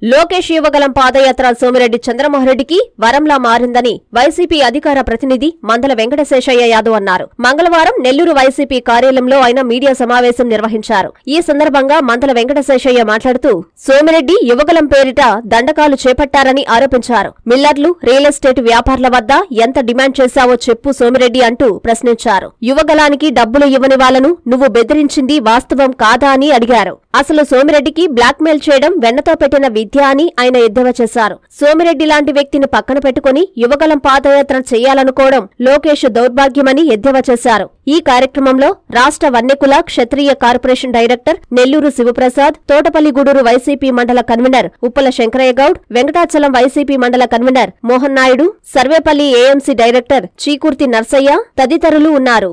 లోకేష్ యువగలం పాదయాత్ర సోమిరెడ్డి చంద్రమోహన్రెడ్డికి వరంలా మారిందని వైసీపీ అధికార ప్రతినిధి మందల వెంకటశేషయ్య యాదవ్ అన్నారు మంగళవారం నెల్లూరు వైసీపీ కార్యాలయంలో ఆయన మీడియా సమావేశం నిర్వహించారు ఈ సందర్భంగా మందల వెంకటశేషయ్య మాట్లాడుతూ సోమిరెడ్డి యువగలం పేరిట దండకాలు చేపట్టారని ఆరోపించారు మిల్లర్లు రియల్ ఎస్టేట్ వ్యాపారుల వద్ద ఎంత డిమాండ్ చేశావో చెప్పు సోమిరెడ్డి అంటూ ప్రశ్నించారు యువగలానికి డబ్బులు ఇవ్వని వాళ్లను నువ్వు బెదిరించింది వాస్తవం కాదా అని అడిగారు అసలు సోమిరెడ్డికి బ్లాక్మెయిల్ చేయడం వెన్నతో పెట్టిన విద్య అని ఆయన ఎద్దేవా చేశారు సోమిరెడ్డి లాంటి వ్యక్తిని పక్కన పెట్టుకుని యువగలం పాదయాత్ర చేయాలనుకోవడం లోకేష్ దౌర్భాగ్యమని ఎద్దేవా చేశారు ఈ కార్యక్రమంలో రాష్ట్ర వన్యకుల క్షత్రియ కార్పొరేషన్ డైరెక్టర్ నెల్లూరు శివప్రసాద్ తోటపల్లిగూడూరు వైసీపీ మండల కన్వీనర్ ఉప్పల శంకరయ్య గౌడ్ వెంకటాచలం వైసీపీ మండల convener Mohan Naidu Sarvepalli AMC director Chikurthi Narsaiah తదితరులు ఉన్నారు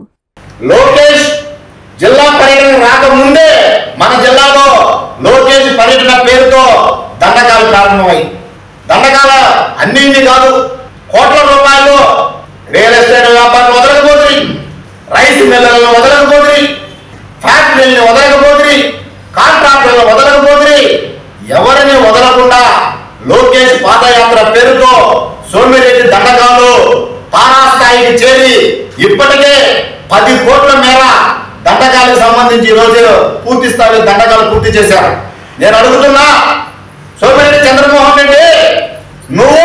లోకేష్ జిల్లా పర్యటన రాకముందే మన జిల్లాలో లోకేష్ పర్యటన పేరుతో దండకాలు ప్రారంభమై దండకాల అన్నింటి కాదు కోట్ల రూపాయలు రియల్ ఎస్టేట్ వ్యాపారం వదలకపోతుంది రైస్ మిల్లలను వదలకపోతుంది ఫ్యాక్టరీని వదలకపోతుంది కాంట్రాక్టర్లను వదలకపోతుంది ఎవరిని వదలకుండా లోకేష్ పాదయాత్ర పేరుతో సోమిరెడ్డి దండకాలు తారాస్థాయికి చేరి ఇప్పటికే పది కోట్ల మేర దండకాలకు సంబంధించి ఈ రోజు పూర్తి స్థాయి దండకాలు పూర్తి చేశారు నేను అడుగుతున్నా సోమిరెడ్డి చంద్రమోహన్ రెడ్డి నువ్వు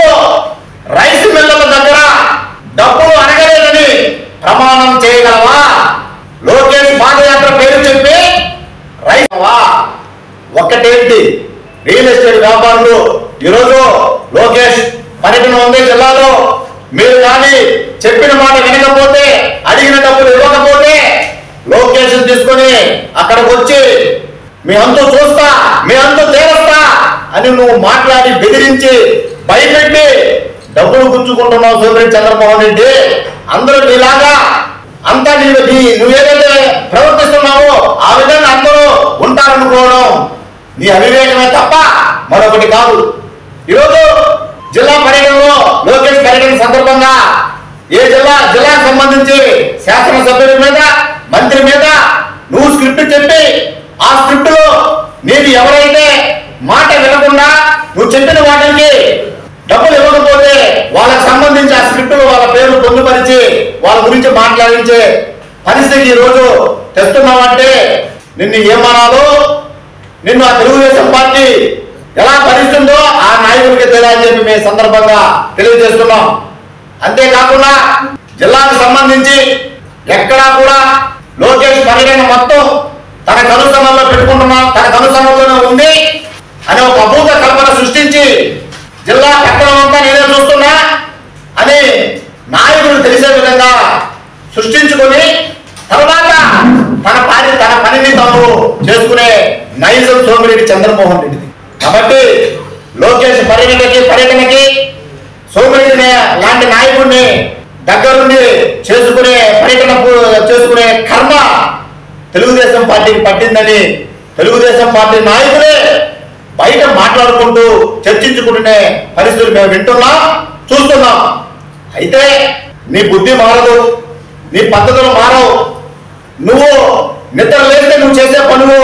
రైస్ మిల్లల దగ్గర డబ్బులు అడగలేదని ప్రమాణం చేయగలవా లోకేష్ పాదయాత్ర పేరు చెప్పి రైతవా ఒక్కటేంటి రియల్ ఎస్టేట్ వ్యాపారులు ఈరోజు లోకేష్ పర్యటన ఉంది జిల్లాలో మీరు కానీ చెప్పిన మాట వినకపోతే అడిగిన డబ్బులు ఇవ్వకపోతే లోకేష్ తీసుకొని అక్కడికి వచ్చి మీ అంతు చూస్తా మీ అంతు తేరస్తా అని నువ్వు మాట్లాడి బెదిరించి భయపెట్టి డబ్బులు గుంజుకుంటున్నావు సోమిరెడ్డి చంద్రమోహన్ రెడ్డి అందరూ నీలాగా అంతా నీ నీ- నువ్వేదైతే ప్రవర్తిస్తున్నావో ఆ విధంగా అందరూ ఉంటారనుకోవడం నీ అవివేకమే తప్ప మరొకటి కాదు ఈరోజు జిల్లా పర్యటనలో లోకేష్ పర్యటన సందర్భంగా ఏ జిల్లా జిల్లాకు సంబంధించి శాసనసభ్యుల మీద మంత్రి మీద నువ్వు స్క్రిప్ట్ చెప్పి ఆ స్క్రిప్ట్ లో నీవు ఎవరైతే మాట వినకుండా నువ్వు చెప్పిన వాటికి డబ్బులు ఇవ్వకపోతే వాళ్ళకి సంబంధించి ఆ స్క్రిప్ట్ వాళ్ళ పేరు పొందుపరిచి వాళ్ళ గురించి మాట్లాడించే పరిస్థితి ఈ రోజు తెస్తున్నావంటే నిన్ను ఏమనాలో నిన్ను ఆ తెలుగుదేశం పార్టీ ఎలా భరిస్తుందో ఆ నాయకుడికి తెలియాలని చెప్పి మేము సందర్భంగా తెలియజేస్తున్నాం అంతేకాకుండా జిల్లాకు సంబంధించి ఎక్కడా కూడా లోకేష్ పర్యటన మొత్తం తన కనుసమల్లో పెట్టుకుంటున్నాం తన కనుసమల్లోనే ఉంది అని ఒక అభూత కల్పన సృష్టించి జిల్లా పట్టణం అంతా నేనే చూస్తున్నా అని నాయకుడు తెలిసే విధంగా సృష్టించుకొని తర్వాత తన పని తన పనిని తాను చేసుకునే నైజం సోమిరెడ్డి చంద్రమోహన్ రెడ్డిది కాబట్టి లోకేష్ పర్యటనకి పర్యటనకి సోమిరెడ్డి లాంటి నాయకుడిని దగ్గరుండి చేసుకునే పర్యటన పు- చేసుకునే కర్మ తెలుగుదేశం పార్టీకి పట్టిందని తెలుగుదేశం పార్టీ నాయకులే బయట మాట్లాడుకుంటూ చర్చించుకుంటునే పరిస్థితులు మేము వింటున్నాం చూస్తున్నాం అయితే నీ బుద్ధి మారదు నీ పద్ధతులు మారవు నువ్వు నిద్ర లేస్తే నువ్వు చేసే పనులు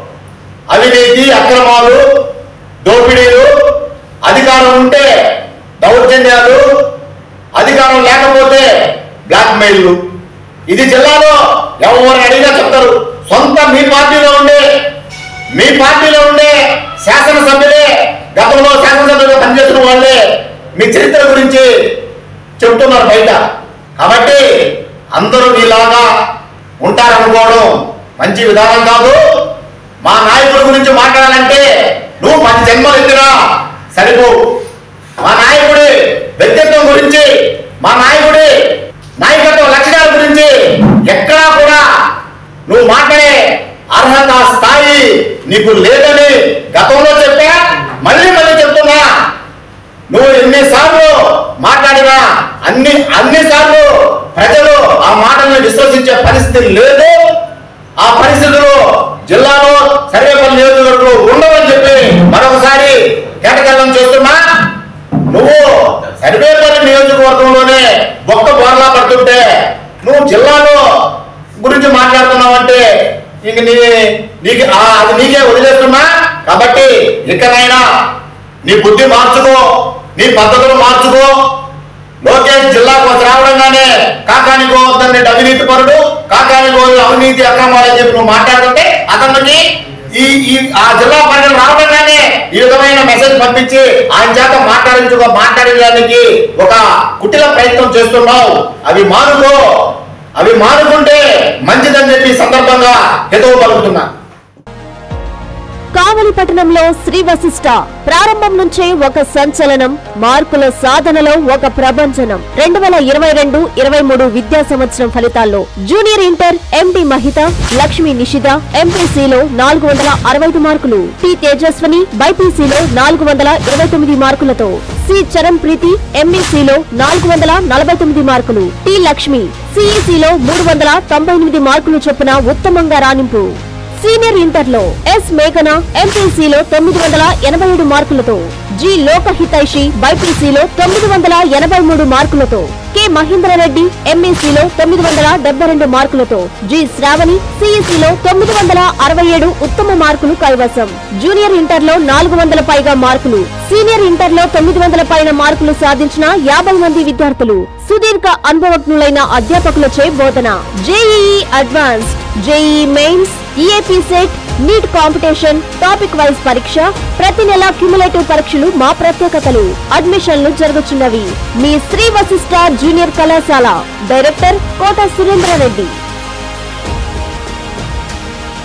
అవినీతి అక్రమాలు దోపిడీలు అధికారం ఉంటే దౌర్జన్యాలు అధికారం లేకపోతే బ్లాక్మెయిల్ ఇది జిల్లాలో ఎవరు అడిగినా చెప్తారు సొంత మీ పార్టీలో ఉండే మీ పార్టీలో ఉండే శాసనసభ్యులే గతంలో శాసనసభ్యులుగా పనిచేస్తున్న వాళ్ళే మీ చరిత్ర గురించి చెప్తున్నారు బయట కాబట్టి అందరూ నీలాగా ఉంటారనుకోవడం మంచి విధానం కాదు మా నాయకుడి గురించి మాట్లాడాలంటే నువ్వు పది జన్మలు ఎత్తినా సరిపో మా నాయకుడి వ్యక్తిత్వం గురించి మా నాయకుడి నాయకత్వ లక్షణాల గురించి ఎక్కడా కూడా నువ్వు మాట్లాడే అర్హత స్థాయి నీకు లేదని గతంలో చెప్పా మళ్ళీ మళ్ళీ చెప్తున్నా నువ్వు ఎన్నిసార్లు మాట్లాడినా అన్ని అన్ని సార్లు ప్రజలు ఆ మాటలను విశ్వసించే పరిస్థితి లేదు ఆ పరిస్థితులు జిల్లాలో సర్వేపల్లి నియోజకవర్గంలో ఉండవని చెప్పి మరొకసారి కేటకల్లం చేస్తున్నా నువ్వు సర్వేపల్లి నియోజకవర్గంలోనే ఒక్క బోర్లా పడుతుంటే నువ్వు జిల్లాలో గురించి మాట్లాడుతున్నావంటే ఇంక నీ నీకు ఆ- అది నీకే వదిలేస్తున్నా కాబట్టి ఇకనైనా నీ బుద్ధి మార్చుకో నీ పద్ధతులు మార్చుకో లోకేష్ జిల్లాకు వచ్చి రావడంగానే కాకానికి పోవద్దని అవినీతి పరుడు కాకానికి పోయి అవినీతి అక్రమాలు అని చెప్పి నువ్వు మాట్లాడుతుంటే అతనికి ఈ ఈ ఆ జిల్లా పరిధిలో రావడంగానే ఈ విధమైన మెసేజ్ పంపించి ఆయన చేత మాట్లాడించుకో మాట్లాడడానికి ఒక కుటిల ప్రయత్నం చేస్తున్నావు అవి మానుకో అవి మానుకుంటే మంచిదని చెప్పి ఈ సందర్భంగా హితవు పలుకుతున్నా కావలి పట్టణంలో శ్రీ వశిష్ట ప్రారంభం నుంచే ఒక సంచలనం మార్కుల సాధనలో ఒక ప్రభంజనం రెండు వేల ఇరవై రెండు ఇరవై మూడు విద్యా సంవత్సరం ఫలితాల్లో junior inter MD Mahitha Lakshmi Nishitha ఎంపీసీలో నాలుగు వందల అరవై ఐదు మార్కులు టి తేజస్వని బైపీసీలో నాలుగు వందల ఇరవై తొమ్మిది మార్కులతో సి చరణ్ ప్రీతి ఎంఈసీలో నాలుగు వందల నలభై తొమ్మిది మార్కులు టి లక్ష్మి సిఈసీలో మూడు వందల తొంభై ఎనిమిది మార్కులు చొప్పున ఉత్తమంగా రాణింపు సీనియర్ ఇంటర్లో ఎస్ మేఘన ఎంపీసీలో తొమ్మిది వందల ఎనభై ఏడు మార్కులతో జి లోకహితైషి బైపీసీలో తొమ్మిది వందల ఎనభై మూడు మార్కులతో కె మహేంద్రరెడ్డి ఎంఈసీలో తొమ్మిది వందల డెబ్బై రెండు మార్కులతో జి శ్రావణి సిఈసీలో తొమ్మిది వందల అరవై ఏడు ఉత్తమ మార్కులు కైవసం జూనియర్ ఇంటర్లో నాలుగు వందల పైగా మార్కులు సీనియర్ ఇంటర్లో తొమ్మిది వందల పైన మార్కులు సాధించిన యాభై మంది విద్యార్థులు సుదీర్ఘ అనుభవజ్ఞులైన అధ్యాపకులచే బోధన JEE advanced JEE mains EAP CET NEET competition topic wise పరీక్ష ప్రతి నెల క్యుములేటివ్ పరీక్షలు మా ప్రత్యేకతలు అడ్మిషన్లు జరుగుతున్నవి మీ శ్రీ వశిష్ట జూనియర్ కళాశాల డైరెక్టర్ కోట సురేంద్రారెడ్డి